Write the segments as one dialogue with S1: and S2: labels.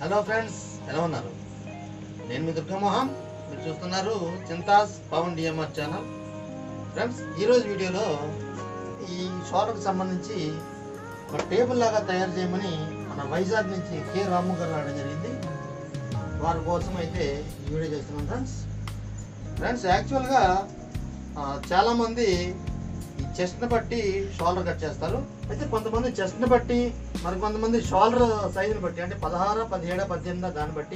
S1: Hello friends ఎలా ఉన్నారు నేను మీ దుర్గమోహన్ మీరు చూస్తున్నారు Chintas Pavan DMR channel friends ఈరోజు వీడియోలో ఈ షోల్డర్కి సంబంధించి ఒక టేబుల్ లాగా తయారు చేయమని మన వైజాగ్ నుంచి కె రాము గారు రావడం జరిగింది వారి కోసం అయితే ఈ వీడియో చేస్తున్నాం ఫ్రెండ్స్ ఫ్రెండ్స్ యాక్చువల్గా ఆ, చాలామంది ఈ చెస్ట్ని బట్టి షోల్డర్ కట్ చేస్తారు అయితే కొంతమంది చెస్ట్ని బట్టి మరి కొంతమంది షోల్డర్ సైజుని బట్టి అంటే పదహారు పదిహేడు పద్దెనిమిది దాన్ని బట్టి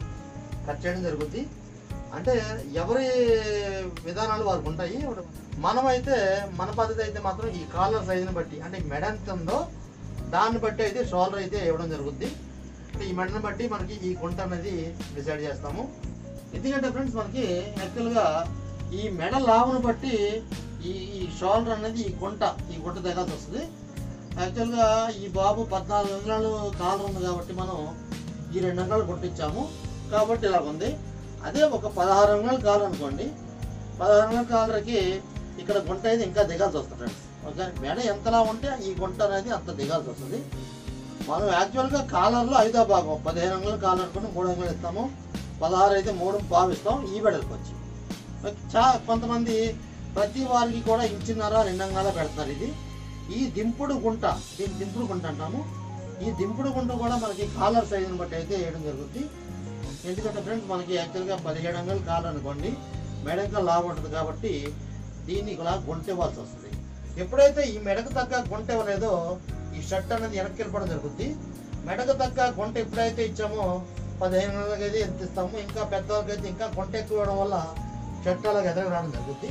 S1: కట్ చేయడం జరుగుద్ది అంటే ఎవరి విధానాలు వారికి ఉంటాయి మనమైతే మన పద్ధతి అయితే మాత్రం ఈ కాలర్ సైజుని బట్టి అంటే మెడ ఎంత ఉందో దాన్ని బట్టి అయితే షోల్డర్ అయితే ఇవ్వడం జరుగుద్ది అంటే ఈ మెడని బట్టి మనకి ఈ గుంట అనేది డిసైడ్ చేస్తాము ఎందుకంటే ఫ్రెండ్స్ మనకి యాక్చువల్గా ఈ మెడ లావును బట్టి ఈ ఈ షోల్డర్ అనేది ఈ గుంట ఈ గుంట తెగాల్సి వస్తుంది యాక్చువల్గా ఈ బాబు పద్నాలుగు అంగుళాలు కాలర్ ఉంది కాబట్టి మనం ఈ రెండు అంగుళాలు గుంటిచ్చాము కాబట్టి ఇలా ఉంది అదే ఒక పదహారు అంగుళాలు కాలర్ అనుకోండి పదహారు అంగుళాల కాలర్కి ఇక్కడ గుంట అయితే ఇంకా దిగాల్సి వస్తుంది ఫ్రెండ్స్ ఓకే మెడ ఎంతలా ఉంటే ఈ గుంట అనేది అంత దిగాల్సి వస్తుంది మనం యాక్చువల్గా కాలర్లో ఐదో భాగం పదిహేను అంగుళాలు కాలర్ అనుకుని మూడు అంగుళాలు ఇస్తాము పదహారు అయితే మూడు భావిస్తాం ఈ బెడలకు వచ్చి చా కొంతమంది ప్రతి వారికి కూడా ఇంచున్నర రెండు అంగాల పెడతారు ఇది ఈ దింపుడు గుంట దీన్ని దింపుడు గుంట అంటాము ఈ దింపుడు గుంట కూడా మనకి కాలర్ సైజుని బట్టి అయితే వేయడం జరుగుతుంది ఎందుకంటే ఫ్రెండ్స్ మనకి యాక్చువల్గా పదిహేడు అంగాలు కాలర్ అనుకోండి మెడక లావు ఉంటుంది కాబట్టి దీన్ని ఇలా గుంట ఇవ్వాల్సి వస్తుంది ఎప్పుడైతే ఈ మెడకు తగ్గ గుంట ఇవ్వలేదో ఈ షర్ట్ అనేది వెనక్కి వెళ్ళిపోవడం జరుగుతుంది మెడకు తగ్గ గుంట ఎప్పుడైతే ఇచ్చామో పదిహేను నెలలకి అయితే ఎంత ఇస్తాము ఇంకా పెద్దవాళ్ళకి అయితే ఇంకా గుంట ఎక్కువ ఇవ్వడం వల్ల షర్ట్ అలాగ ఎదగ రావడం జరుగుతుంది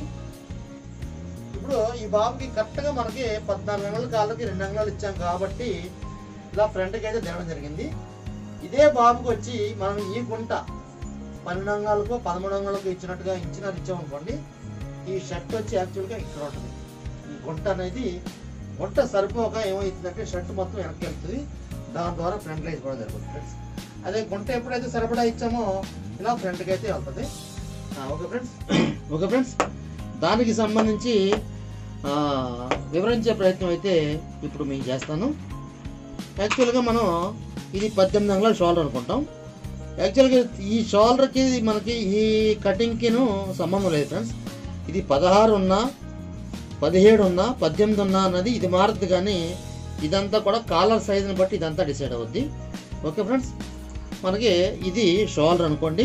S1: ఇప్పుడు ఈ బాబుకి కరెక్ట్గా మనకి పద్నాలుగు అంగుళాల కాళ్ళకి రెండు అంగుళాలు ఇచ్చాం కాబట్టి ఇలా ఫ్రంట్కి అయితే దిగడం జరిగింది ఇదే బాబుకి వచ్చి మనం ఈ గుంట పన్నెండు అంగాలకు పదమూడు అంగాలకు ఇచ్చినట్టుగా ఇచ్చినారు ఇచ్చామనుకోండి ఈ షర్ట్ వచ్చి యాక్చువల్గా ఇక్కడ ఉంటుంది ఈ గుంట అనేది గుంట సరిపోక ఏమవుతుందంటే షర్ట్ మొత్తం వెనక్కి వెళ్తుంది దాని ద్వారా ఫ్రంట్ లైజ్ కూడా జరుగుతుంది ఫ్రెండ్స్ అదే గుంట ఎప్పుడైతే సరిపడా ఇచ్చామో ఇలా ఫ్రంట్కి అయితే వెళ్తుంది ఆ, ఓకే ఫ్రెండ్స్ ఓకే ఫ్రెండ్స్ దానికి సంబంధించి ఆ, వివరించే ప్రయత్నం అయితే ఇప్పుడు మేము చేస్తాను యాక్చువల్గా మనం ఇది పద్దెనిమిది అంగుళాల షోల్డర్ అనుకుంటాం యాక్చువల్గా ఈ షోల్డర్కి మనకి ఈ కటింగ్కిను సంబంధం లేదు ఫ్రెండ్స్ ఇది పదహారు ఉన్నా పదిహేడు ఉన్నా పద్దెనిమిది ఉన్నా అన్నది ఇది మారుతుంది కానీ ఇదంతా కూడా కాలర్ సైజుని బట్టి ఇదంతా డిసైడ్ అవుద్ది ఓకే ఫ్రెండ్స్ మనకి ఇది షోల్డర్ అనుకోండి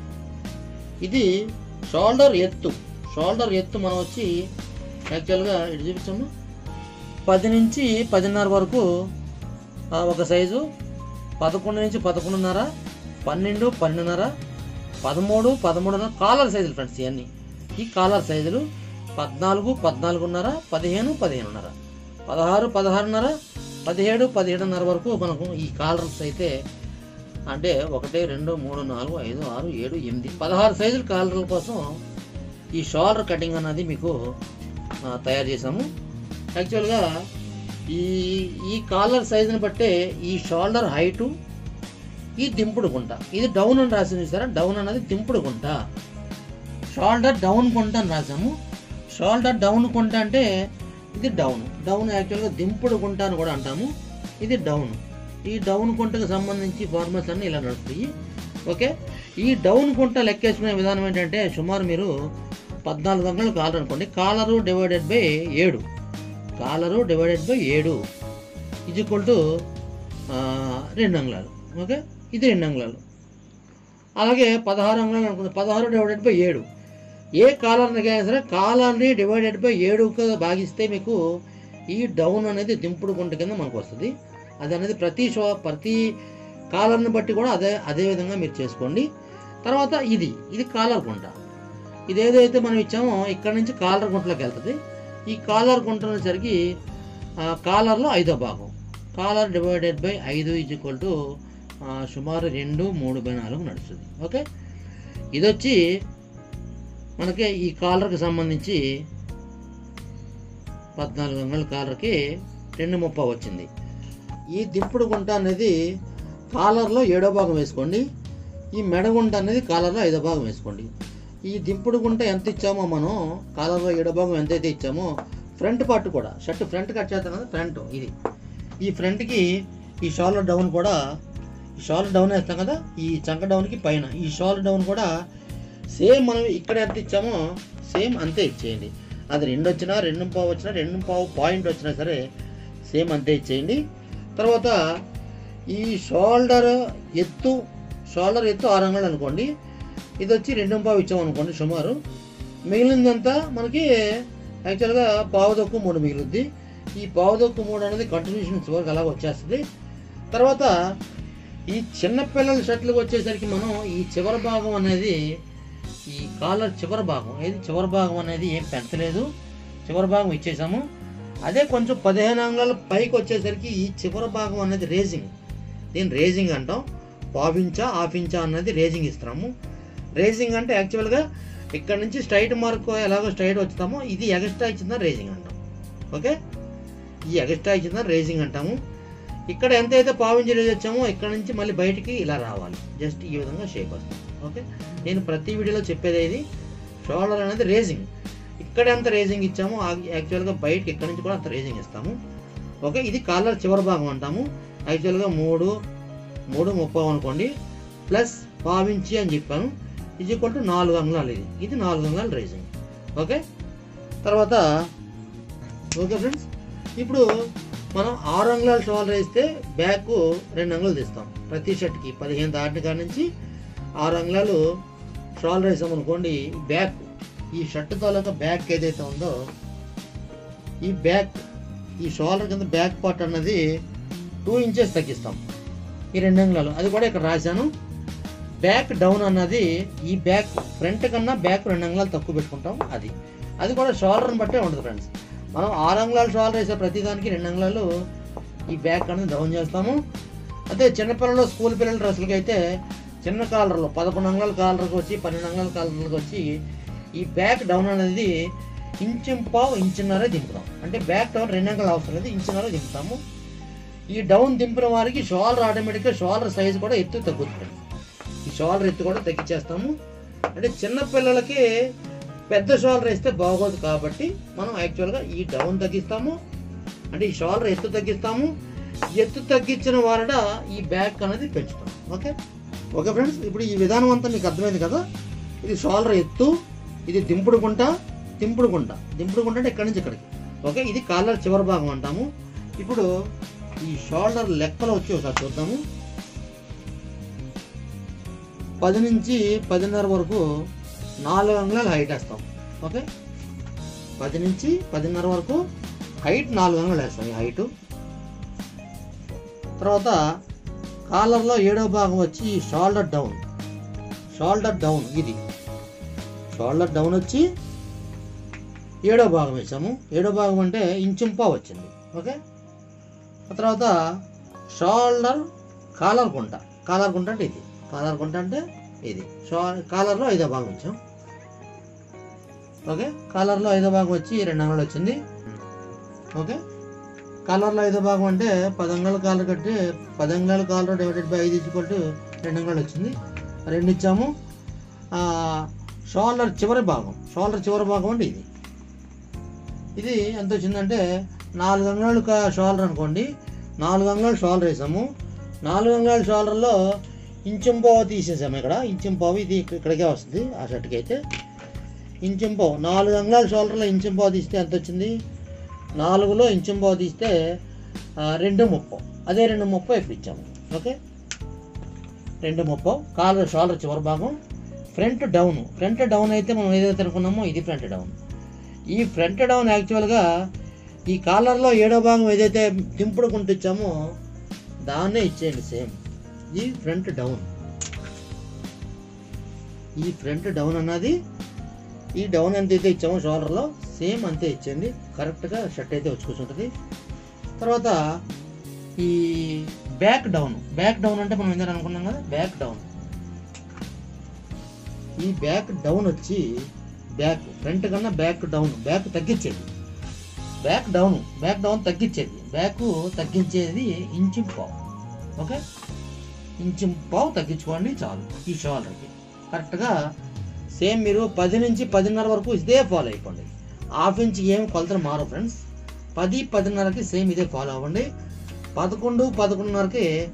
S1: ఇది షోల్డర్ ఎత్తు షోల్డర్ ఎత్తు మనం వచ్చి యాక్చువల్గా ఇటు చూపించాము పది నుంచి పదిన్నర వరకు ఆ, ఒక సైజు పదకొండు నుంచి పదకొండున్నర పన్నెండు పన్నెండున్నర పదమూడు పదమూడున్నర కాలర్ సైజులు ఫ్రెండ్స్ ఇవన్నీ ఈ కాలర్ సైజులు పద్నాలుగు పద్నాలుగున్నర పదిహేను పదిహేనున్నర పదహారు పదహారున్నర పదిహేడు పదిహేడున్నర వరకు మనకు ఈ కాలర్స్ అయితే అంటే ఒకటి రెండు మూడు నాలుగు ఐదు ఆరు ఏడు ఎనిమిది పదహారు సైజుల కాలర్ల కోసం ఈ షోల్డర్ కటింగ్ అన్నది మీకు ఆ, తయారు చేసాము యాక్చువల్గా ఈ ఈ కాలర్ సైజుని బట్టే ఈ షోల్డర్ హైటు ఈ దింపుడు గుంట ఇది డౌన్ అని రాసింది చూసారా డౌన్ అన్నది దింపుడు గుంట షోల్డర్ డౌన్ గుంట అని రాసాము షోల్డర్ డౌన్ గుంట అంటే ఇది డౌన్ డౌన్ యాక్చువల్గా దింపుడు గుంట అని కూడా అంటాము ఇది డౌన్ ఈ డౌన్ గుంటకు సంబంధించి ఫార్మల్స్ అన్నీ ఇలా నడుస్తాయి ఓకే ఈ డౌన్ గుంట లెక్కేసుకునే విధానం ఏంటంటే సుమారు మీరు పద్నాలుగు అంగుళాలు కాలర్ అనుకోండి కాలరు డివైడెడ్ బై ఏడు కాలరు డివైడెడ్ బై ఏడు ఇది ఈక్వల్ టు రెండు అంగుళాలు ఓకే ఇది రెండు అంగుళాలు అలాగే పదహారు అంగుళాలు అనుకుంది పదహారు డివైడెడ్ బై ఏడు ఏ కాలర్ని అయినా సరే కాలర్ని డివైడెడ్ బై ఏడుగా భాగిస్తే మీకు ఈ డౌన్ అనేది దింపుడు గుంట కింద మనకు వస్తుంది అది అనేది ప్రతి షో ప్రతి కాలర్ని బట్టి కూడా అదే అదే విధంగా మీరు చేసుకోండి తర్వాత ఇది ఇది కాలర్ గుంట ఇది ఏదైతే మనం ఇచ్చామో ఇక్కడ నుంచి కాలర్ గుంటలోకి వెళ్తుంది ఈ కాలర్ గుంట వచ్చేసరికి ఆ, కాలర్లో ఐదో భాగం కాలర్ డివైడెడ్ బై ఐదు ఈజ్ ఈక్వల్ టు సుమారు రెండు మూడు బై నాలుగు నడుస్తుంది ఓకే ఇది వచ్చి మనకి ఈ కాలర్కి సంబంధించి పద్నాలుగు వందల కాలర్కి రెండు ముప్పై వచ్చింది ఈ దింపుడు గుంట అనేది కాలర్లో ఏడో భాగం వేసుకోండి ఈ మెడ గుంట అనేది కాలర్లో ఐదో భాగం వేసుకోండి ఈ దింపుడు గుంట ఎంత ఇచ్చామో మనం కాలర్లో ఏడో భాగం ఎంతైతే ఇచ్చామో ఫ్రంట్ పార్ట్ కూడా షర్ట్ ఫ్రంట్ కట్ చేస్తాం కదా ఫ్రంట్ ఇది ఈ ఫ్రంట్కి ఈ షోల్డర్ డౌన్ కూడా ఈ షాల్ డౌన్ వేస్తాం కదా ఈ చంక డౌన్కి పైన ఈ షాల్ డౌన్ కూడా సేమ్ మనం ఇక్కడ ఎంత ఇచ్చామో సేమ్ అంతే ఇచ్చేయండి అది రెండు వచ్చినా రెండు పావు వచ్చినా రెండు పావు పాయింట్ వచ్చినా సరే సేమ్ అంతే ఇచ్చేయండి తర్వాత ఈ షోల్డర్ ఎత్తు షోల్డర్ ఎత్తు ఆరు అంగుళాలు అనుకోండి ఇది వచ్చి రెండు పావు ఇచ్చామనుకోండి సుమారు మిగిలిందంతా మనకి యాక్చువల్గా పావు దొక్కు మూడు మిగులుద్ది ఈ పావు దొక్కు మూడు అనేది కంటిన్యూషన్ చివరికి అలాగ వచ్చేస్తుంది తర్వాత ఈ చిన్న పిల్లల షర్ట్లకు వచ్చేసరికి మనం ఈ చివరి భాగం అనేది ఈ కాలర్ చివరి భాగం ఏది చివరి భాగం అనేది ఏం పెంచలేదు చివరి భాగం ఇచ్చేసాము అదే కొంచెం పదిహేను అంగుళాల పైకి వచ్చేసరికి ఈ చివరి భాగం అనేది రేజింగ్ దీన్ని రేజింగ్ అంటాం పావించా హాఫ్ ఇంచా అన్నది రేజింగ్ ఇస్తున్నాము రేజింగ్ అంటే యాక్చువల్గా ఇక్కడ నుంచి స్ట్రైట్ మార్క్ ఎలాగో స్ట్రైట్ వచ్చుతామో ఇది ఎగస్ట్రా ఇచ్చిందా రేజింగ్ అంటాం ఓకే ఈ ఎగస్ట్రా ఇచ్చిందా రేజింగ్ అంటాము ఇక్కడ ఎంత అయితే పావించి రేజ్ వచ్చామో ఇక్కడ నుంచి మళ్ళీ బయటికి ఇలా రావాలి జస్ట్ ఈ విధంగా షేప్ వస్తుంది ఓకే నేను ప్రతి వీడియోలో చెప్పేది ఇది షోల్డర్ అనేది రేజింగ్ ఇక్కడ ఎంత రేజింగ్ ఇచ్చామో ఆ- యాక్చువల్గా బయటకి ఇక్కడ నుంచి కూడా అంత రేజింగ్ ఇస్తాము ఓకే ఇది కాలర్ చివరి భాగం అంటాము యాక్చువల్గా మూడు మూడు ముప్పై అనుకోండి ప్లస్ పావించి అని చెప్పాను ఇది ఈక్వల్ టు నాలుగు అంగుళాలు ఇది ఇది నాలుగు అంగుళాలు రేజింగ్ ఓకే తర్వాత ఓకే ఫ్రెండ్స్ ఇప్పుడు మనం ఆరు అంగుళాలు షోల్డర్ వేస్తే బ్యాక్ రెండు అంగుళాలు తీస్తాం ప్రతి షర్ట్కి పదిహేను దాటిన కాడ నుంచి ఆరు అంగుళాలు షోల్డర్ వేసాం అనుకోండి బ్యాక్ ఈ షర్ట్ తాలూకా బ్యాక్ ఏదైతే ఉందో ఈ బ్యాక్ ఈ షోల్డర్ కింద బ్యాక్ పార్ట్ అన్నది టూ ఇంచెస్ తగ్గిస్తాం ఈ రెండు అంగుళాలు అది కూడా ఇక్కడ రాశాను బ్యాక్ డౌన్ అన్నది ఈ బ్యాక్ ఫ్రంట్ కన్నా బ్యాక్ రెండు అంగుళాలు తక్కువ పెట్టుకుంటాం అది అది కూడా షోల్డర్ని బట్టే ఉంటుంది ఫ్రెండ్స్ మనం ఆరు అంగుళాలు షోల్డర్ వేసే ప్రతి దానికి రెండు అంగుళాలు ఈ బ్యాక్ అనేది డౌన్ చేస్తాము అదే చిన్నపిల్లలు స్కూల్ పిల్లల డ్రెస్సులకి అయితే చిన్న కాలర్లో పదకొండు అంగుళాల కాలర్కి వచ్చి పన్నెండు అంగుళాల కాలర్కి వచ్చి ఈ బ్యాక్ డౌన్ అనేది ఇంచు పావు ఇంచున్నర దింపుతాం అంటే బ్యాక్ డౌన్ రెండు అంగుళాలు అవసరం లేదు ఇంచున్నర దింపుతాము ఈ డౌన్ దింపిన వారికి షోల్డర్ ఆటోమేటిక్గా షోల్డర్ సైజ్ కూడా ఎత్తు తగ్గుతుంది ఈ షోల్డర్ ఎత్తు కూడా తగ్గించేస్తాము అంటే చిన్న పిల్లలకి పెద్ద షోల్డర్ వేస్తే బాగోదు కాబట్టి మనం యాక్చువల్గా ఈ డౌన్ తగ్గిస్తాము అంటే ఈ షోల్డర్ ఎత్తు తగ్గిస్తాము ఎత్తు తగ్గించిన వారట ఈ బ్యాక్ అనేది పెంచుతాం ఓకే ఓకే ఫ్రెండ్స్ ఇప్పుడు ఈ విధానం అంతా మీకు అర్థమైంది కదా ఇది షోల్డర్ ఎత్తు ఇది దింపుడు గుంట దింపుడు గుంట దింపుడు గుంట అంటే ఇక్కడి నుంచి ఇక్కడికి ఓకే ఇది కాలర్ చివరి భాగం అంటాము ఇప్పుడు ఈ షోల్డర్ లెక్కలు వచ్చి ఒకసారి చూద్దాము పది నుంచి పదిన్నర వరకు నాలుగు అంగుళాలు హైట్ వేస్తాం ఓకే పది నుంచి పదిన్నర వరకు హైట్ నాలుగు అంగుళాలు వేస్తాం ఈ హైట్ తర్వాత కాలర్లో ఏడో భాగం వచ్చి షోల్డర్ డౌన్ షోల్డర్ డౌన్ ఇది షోల్డర్ డౌన్ వచ్చి ఏడో భాగం వేసాము ఏడో భాగం అంటే ఇంచుంపా వచ్చింది ఓకే ఆ తర్వాత షోల్డర్ కాలర్ గుంట కాలర్ గుంట అంటే ఇది కాలర్ గుంట అంటే ఇది షో కాలర్లో ఐదో భాగం ఇచ్చాం ఓకే కాలర్లో ఐదో భాగం వచ్చి రెండు అంగళాలు వచ్చింది ఓకే కాలర్లో ఐదో భాగం అంటే పది అంగళాల కాలర్ కట్టి పది అంగళాల కాలర్ డివైడెడ్ బై ఐదు ఇచ్చుకుంటూ రెండు అంగళాలు వచ్చింది రెండు ఇచ్చాము ఆ, షోల్డర్ చివరి భాగం షోల్డర్ చివరి భాగం అంటే ఇది ఇది ఎంత వచ్చిందంటే నాలుగు అంగుళాలు కా- షోల్డర్ అనుకోండి నాలుగు అంగుళాలు షోల్డర్ వేసాము నాలుగు అంగుళాల షోల్డర్లో ఇంచెంపావు తీసేసాము ఇక్కడ ఇంచెంపావు ఇది ఇక్క- ఇక్కడికే వస్తుంది ఆ షర్ట్కి అయితే ఇంచెంపావు నాలుగు అంగుళాల షోల్డర్లో ఇంచెంపావు తీస్తే ఎంత వచ్చింది నాలుగులో ఇంచెంపావు తీస్తే ఆ, రెండు ముప్పం అదే రెండు ముప్పై ఇప్పుడు ఇచ్చాము ఓకే రెండు ముప్పం కాలర్ షోల్డర్ చివరి భాగం ఫ్రంట్ డౌన్ ఫ్రంట్ డౌన్ అయితే మనం ఏదైతే అనుకున్నామో ఇది ఫ్రంట్ డౌన్ ఈ ఫ్రంట్ డౌన్ యాక్చువల్గా ఈ కాలర్లో ఏడో భాగం ఏదైతే దింపుడు ఇచ్చామో దాన్నే ఇచ్చేయండి సేమ్ ఈ ఫ్రంట్ డౌన్ ఈ ఫ్రంట్ డౌన్ అన్నది ఈ డౌన్ ఎంత అయితే ఇచ్చామో షోల్డర్లో సేమ్ అంతే ఇచ్చేయండి కరెక్ట్గా షర్ట్ అయితే వచ్చి కూర్చుంటుంది తర్వాత ఈ బ్యాక్ డౌన్ బ్యాక్ డౌన్ అంటే మనం ఏంటని అనుకున్నాం కదా బ్యాక్ డౌన్ ఈ బ్యాక్ డౌన్ వచ్చి బ్యాక్ ఫ్రంట్ కన్నా బ్యాక్ డౌన్ బ్యాక్ తగ్గించేది బ్యాక్ డౌన్ బ్యాక్ డౌన్ తగ్గించేది బ్యాక్ తగ్గించేది ఇంచు పావు ఓకే ఇంచు పావు తగ్గించుకోండి చాలు ఈ షోల్డర్కి కరెక్ట్గా సేమ్ మీరు పది నుంచి పదిన్నర వరకు ఇదే ఫాలో అయిపోండి హాఫ్ ఇంచ్ ఏం కొలతలు మారు ఫ్రెండ్స్ పది పదిన్నరకి సేమ్ ఇదే ఫాలో అవ్వండి పదకొండు పదకొండున్నరకి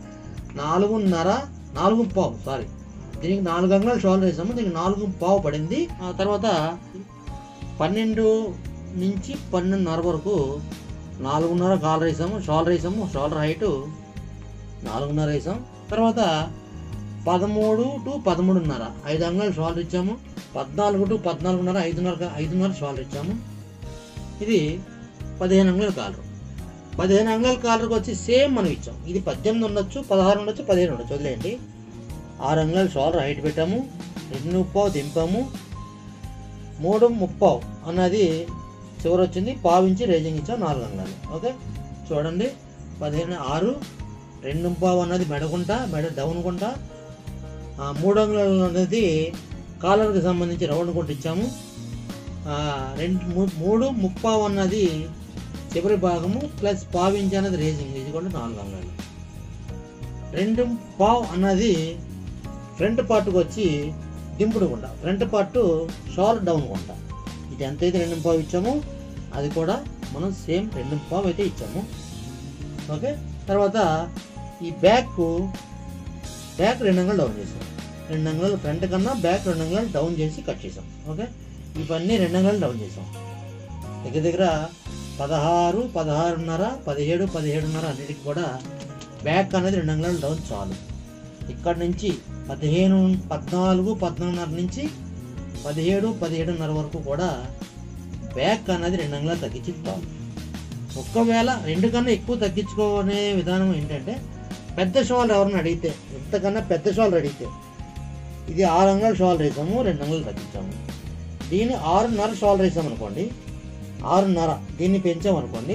S1: నాలుగున్నర నాలుగు పావు సారీ దీనికి నాలుగు అంగుళాలు షోల్డర్ వేసాము దీనికి నాలుగు పావు పడింది ఆ తర్వాత పన్నెండు నుంచి పన్నెండున్నర వరకు నాలుగున్నర కాలర్ వేసాము షోల్డర్ వేసాము షోల్డర్ హైట్ నాలుగున్నర వేసాం తర్వాత పదమూడు టు పదమూడున్నర ఐదు అంగుళాలు షోల్డర్ ఇచ్చాము పద్నాలుగు టు పద్నాలుగున్నర ఐదున్నర ఐదున్నర షోల్డర్ ఇచ్చాము ఇది పదిహేను అంగుళాల కాలర్ పదిహేను అంగుళాల కాలర్కి వచ్చి సేమ్ మనం ఇచ్చాం ఇది పద్దెనిమిది ఉండొచ్చు పదహారు ఉండొచ్చు పదిహేను ఉండొచ్చు వదిలేయండి ఆరు అంగుళాలు షోల్డర్ హైట్ పెట్టాము రెండు ముప్పావు దింపాము మూడు ముప్పావు అన్నది చివరి వచ్చింది పావించి రేజింగ్ ఇచ్చాం నాలుగు అంగుళాలు ఓకే చూడండి పదిహేను ఆరు రెండు ముప్పావు అన్నది మెడకుంటా మెడ డౌన్ కుంటా ఆ, మూడు అంగుళాలు అనేది కాలర్కి సంబంధించి రౌండ్ కొట్టి ఇచ్చాము ఆ, రెండు మూ- మూడు ముప్పావు అన్నది చివరి భాగము ప్లస్ పావించి అన్నది రేజింగ్ ఇది కూడా నాలుగు అంగుళాలు రెండు పావు అన్నది ఫ్రంట్ పార్ట్కి వచ్చి దింపుడు గుంట ఫ్రంట్ పార్ట్ షాల్ డౌన్ గుంట ఇది ఎంతైతే రెండు పావు ఇచ్చామో అది కూడా మనం సేమ్ రెండు పావు అయితే ఇచ్చాము ఓకే తర్వాత ఈ బ్యాక్ బ్యాక్ రెండు అంగళాలు డౌన్ చేసాం రెండు అంగళాలు ఫ్రంట్ కన్నా బ్యాక్ రెండు అంగళాలు డౌన్ చేసి కట్ చేసాం ఓకే ఇవన్నీ రెండు అంగళాలు డౌన్ చేసాం దగ్గర దగ్గర పదహారు పదహారున్నర పదిహేడు పదిహేడున్నర అన్నిటికి కూడా బ్యాక్ అనేది రెండు అంగళాలు డౌన్ చాలు ఇక్కడ నుంచి పదిహేను పద్నాలుగు పద్నాలుగున్నర నుంచి పదిహేడు పదిహేడున్నర వరకు కూడా బ్యాక్ అనేది రెండు అంగళాలు తగ్గించి చాలు ఒక్కవేళ రెండు కన్నా ఎక్కువ తగ్గించుకునే విధానం ఏంటంటే పెద్ద షాల్ ఎవరిని అడిగితే ఎంతకన్నా పెద్ద షాల్ అడిగితే ఇది ఆరు అంగళాల షాల్ వేసాము రెండు అంగళాలు తగ్గించాము దీన్ని ఆరున్నర షాల్ వేసాం అనుకోండి ఆరున్నర దీన్ని పెంచామనుకోండి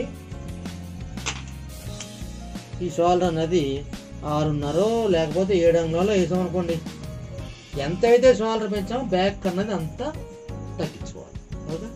S1: ఈ షోల్డర్ అనేది ఆరున్నర లేకపోతే ఏడు అంగుళాలు వేసాం అనుకోండి ఎంత అయితే షోల్డర్ పెంచామో బ్యాక్ అన్నది అంత తగ్గించుకోవాలి ఓకే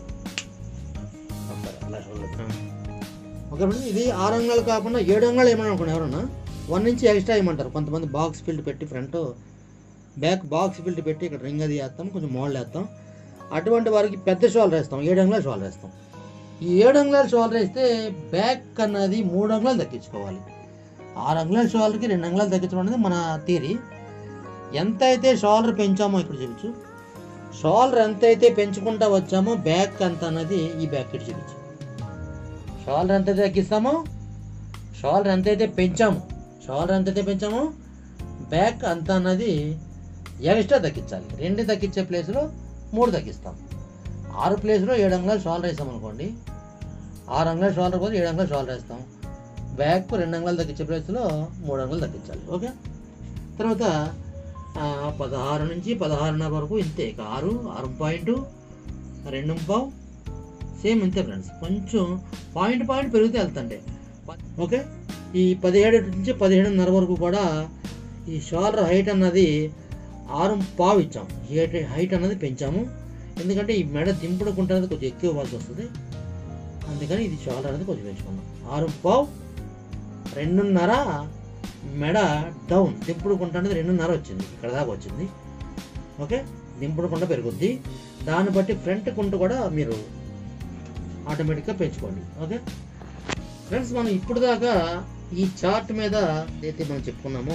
S1: ఒకసారి అలా shoulder. ఓకే ఫ్రెండ్స్ ఇది ఆరు అంగుళాలు కాకుండా ఏడు అంగుళాలు ఏమని అనుకోండి ఎవరన్నా వన్ నుంచి ఎక్స్ట్రా ఇవ్వమంటారు కొంతమంది బాక్స్ ఫిల్ట్ పెట్టి ఫ్రంట్ బ్యాక్ బాక్స్ ఫిల్ట్ పెట్టి ఇక్కడ రింగ్ అది వేస్తాం కొంచెం మోడల్ వేస్తాం అటువంటి వారికి పెద్ద షోల్డర్ వేస్తాం ఏడు అంగుళాలు షోల్డర్ వేస్తాం ఈ ఏడు అంగుళాలు షోల్డర్ వేస్తే బ్యాక్ అన్నది మూడు అంగుళాలు తగ్గించుకోవాలి ఆరు అంగుళాల షోల్డర్కి రెండు అంగుళాలు తగ్గించడం అనేది మన థీరీ ఎంత అయితే షోల్డర్ పెంచామో ఇక్కడ చూపించు షోల్డర్ ఎంత అయితే పెంచుకుంటా వచ్చామో బ్యాక్ అంత అన్నది ఈ బ్యాక్ ఇటు చూపించు షోల్డర్ ఎంత తగ్గిస్తామో షోల్డర్ ఎంత అయితే పెంచామో షోల్డర్ ఎంత అయితే పెంచామో బ్యాక్ అంత అన్నది ఎక్స్ట్రా తగ్గించాలి రెండు తగ్గించే ప్లేస్లో మూడు తగ్గిస్తాం ఆరు ప్లేస్లో ఏడు అంగుళాలు షోల్డర్ వేసాం అనుకోండి ఆరు అంగుళాలు షోల్డర్ పోతే ఏడు అంగుళాలు షోల్డర్ వేస్తాం బ్యాక్ రెండు అంగుళాలు తగ్గించే ప్లేస్లో మూడు అంగుళాలు తగ్గించాలి ఓకే తర్వాత ఆ, పదహారు నుంచి పదహారున్నర వరకు ఇంతే ఇక ఆరు ఆరు పాయింట్ రెండు పావు సేమ్ ఇంతే ఫ్రెండ్స్ కొంచెం పాయింట్ పాయింట్ పెరిగితే వెళ్తుండే ఓకే ఈ పదిహేడు నుంచి పదిహేడున్నర వరకు కూడా ఈ షోల్డర్ హైట్ అన్నది ఆరు పావు ఇచ్చాం హైట్ హైట్ అన్నది పెంచాము ఎందుకంటే ఈ మెడ దింపుడుకుంటున్నది కొంచెం ఎక్కువ ఇవ్వాల్సి వస్తుంది అందుకని ఇది షోల్డర్ అనేది కొంచెం పెంచుకున్నాం ఆరు పావు రెండున్నర మెడ డౌన్ దింపుడు కుంట అనేది రెండున్నర వచ్చింది ఇక్కడ దాకా వచ్చింది ఓకే దింపుడు కుంట పెరుగుద్ది దాన్ని బట్టి ఫ్రంట్ కుంట కూడా మీరు ఆటోమేటిక్గా పెంచుకోండి ఓకే ఫ్రెండ్స్ మనం ఇప్పుడు దాకా ఈ చార్ట్ మీద ఏదైతే మనం చెప్పుకున్నామో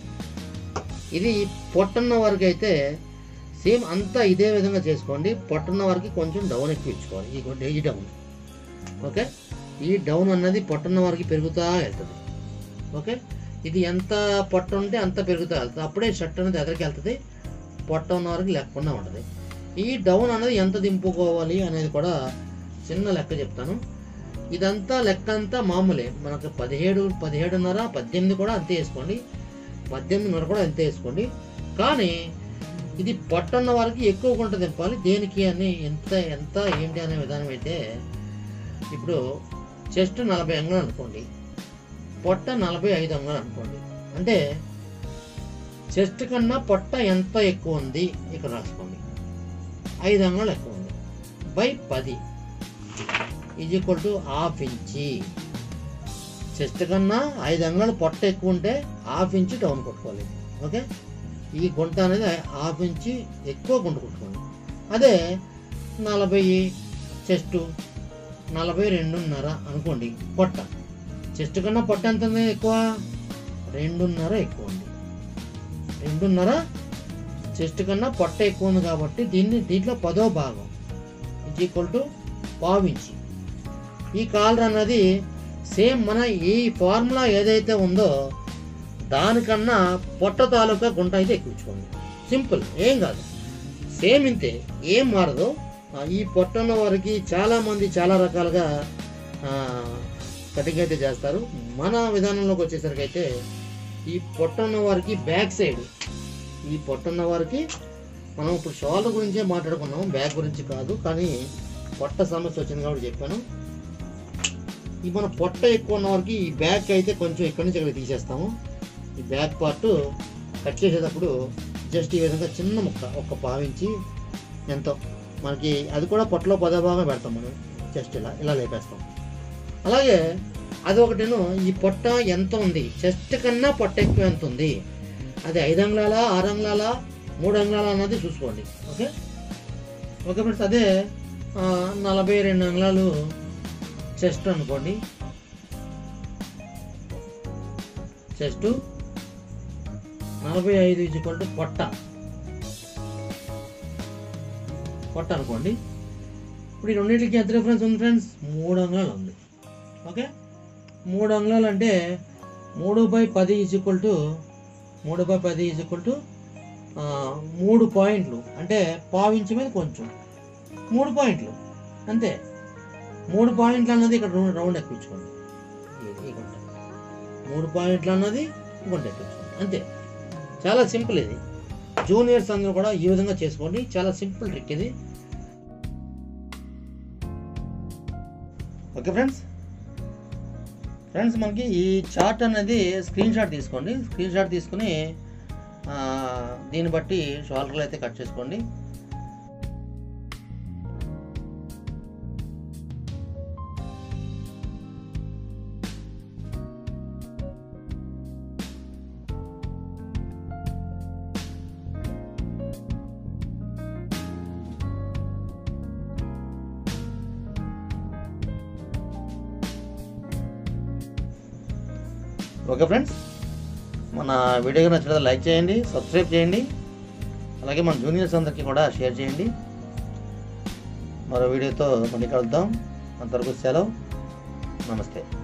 S1: ఇది పొట్టున్న వరకు అయితే సేమ్ అంతా ఇదే విధంగా చేసుకోండి పొట్టున్న వరకు కొంచెం డౌన్ ఎక్కువ ఇచ్చుకోవాలి ఈ ఏజ్ డౌన్ ఓకే ఈ డౌన్ అన్నది పొట్టున్న వరకు పెరుగుతూ వెళ్తుంది ఓకే ఇది ఎంత పొట్ట ఉంటే అంత పెరుగుతూ వెళ్తుంది అప్పుడే షర్ట్ అనేది ఎదరికి వెళ్తుంది పొట్ట ఉన్న వరకు లేకుండా ఉంటుంది ఈ డౌన్ అనేది ఎంత దింపుకోవాలి అనేది కూడా చిన్న లెక్క చెప్తాను ఇదంతా లెక్క అంతా మామూలే మనకు పదిహేడు పదిహేడున్నర పద్దెనిమిది కూడా అంతే వేసుకోండి పద్దెనిమిదిన్నర కూడా అంతే వేసుకోండి కానీ ఇది పొట్టున్న వరకు ఎక్కువ గుంట దింపాలి దేనికి అని ఎంత ఎంత ఏంటి అనే విధానం అయితే ఇప్పుడు చెస్ట్ నలభై అంగుళాలు అనుకోండి పొట్ట నలభై ఐదు అంగుళాలు అనుకోండి అంటే చెస్ట్ కన్నా పొట్ట ఎంత ఎక్కువ ఉంది ఇక్కడ రాసుకోండి ఐదు అంగుళాలు ఎక్కువ ఉంది బై పది is equal to half inch chest కన్నా ఐదు అంగుళాలు పొట్ట ఎక్కువ ఉంటే హాఫ్ ఇంచు డౌన్ కొట్టుకోవాలి ఓకే ఈ గుంట అనేది హాఫ్ ఇంచి ఎక్కువ గుంట కొట్టుకోండి అదే నలభై చెస్ట్ నలభై రెండున్నర అనుకోండి పొట్ట చెస్ట్ కన్నా పొట్ట ఎంత ఉంది ఎక్కువ రెండున్నర ఎక్కువ ఉంది రెండున్నర చెస్ట్ కన్నా పొట్ట ఎక్కువ ఉంది కాబట్టి దీన్ని దీంట్లో పదో భాగం ఇజ్ ఈక్వల్ టు పావించి ఈ కాలర్ అన్నది సేమ్ మన ఈ ఫార్ములా ఏదైతే ఉందో దానికన్నా పొట్ట తాలూకా గుంట అయితే ఎక్కించుకోండి సింపుల్ ఏం కాదు సేమ్ ఇంతే ఏం మారదు ఆ, ఈ పొట్ట ఉన్న వారికి చాలా మంది చాలా రకాలుగా కటింగ్ అయితే చేస్తారు మన విధానంలోకి వచ్చేసరికి అయితే ఈ పొట్ట ఉన్న వారికి బ్యాక్ సైడ్ ఈ పొట్ట ఉన్న వారికి మనం ఇప్పుడు షోల్డర్ గురించే మాట్లాడుకున్నాం బ్యాక్ గురించి కాదు కానీ పొట్ట సమస్య వచ్చింది కాబట్టి చెప్పాను ఈ మన పొట్ట ఎక్కువ ఉన్న వారికి ఈ బ్యాక్ అయితే కొంచెం ఇక్కడి నుంచి ఇక్కడ తీసేస్తాము ఈ బ్యాక్ పార్ట్ కట్ చేసేటప్పుడు జస్ట్ ఈ విధంగా చిన్న ముక్క ఒక పావించి ఎంతో మనకి అది కూడా పొట్టలో పదభాగం పెడతాం మనం జస్ట్ ఇలా ఇలా లేపేస్తాం అలాగే అది ఒకటిను ఈ పొట్ట ఎంత ఉంది చెస్ట్ కన్నా పొట్ట ఎక్కువ ఎంత ఉంది అది ఐదు అంగుళాల ఆరు అంగుళాల మూడు అంగుళాల అన్నది చూసుకోండి ఓకే ఓకే ఫ్రెండ్స్ అదే ఆ, నలభై రెండు అంగుళాలు చెస్ట్ అనుకోండి చెస్ట్ నలభై ఐదు ఈజ్వల్ టు పొట్ట పొట్ట అనుకోండి ఇప్పుడు ఈ రెండింటికి ఎంత డిఫరెన్స్ ఉంది ఫ్రెండ్స్ మూడు అంగుళాలు ఉంది ఓకే మూడు అంగుళాలు అంటే మూడు బై పది ఈజ్ ఈక్వల్ టు మూడు బై పది ఈజ్ ఈక్వల్ టు మూడు పాయింట్లు అంటే పావించి మీద కొంచెం మూడు పాయింట్లు అంతే మూడు పాయింట్లు అన్నది ఇక్కడ రౌండ్ రౌండ్ ఎక్కించుకోండి ఈ- ఈ గుంట మూడు పాయింట్లు అన్నది గుంట ఎక్కించుకోండి అంతే చాలా సింపుల్ ఇది జూనియర్స్ అందరూ కూడా ఈ విధంగా చేసుకోండి చాలా సింపుల్ ట్రిక్ ఇది ఓకే ఫ్రెండ్స్ ఫ్రెండ్స్ మనకి ఈ చార్ట్ అనేది స్క్రీన్ షాట్ తీసుకోండి స్క్రీన్ షాట్ తీసుకుని ఆ, దీన్ని బట్టి షోల్డర్లు అయితే కట్ చేసుకోండి ఓకే ఫ్రెండ్స్ మన వీడియో నచ్చినట్లయితే లైక్ చేయండి సబ్స్క్రైబ్ చేయండి అలాగే మన జూనియర్స్ అందరికీ కూడా షేర్ చేయండి మరో వీడియోతో మళ్ళీ కలుద్దాం అంతవరకు సెలవు నమస్తే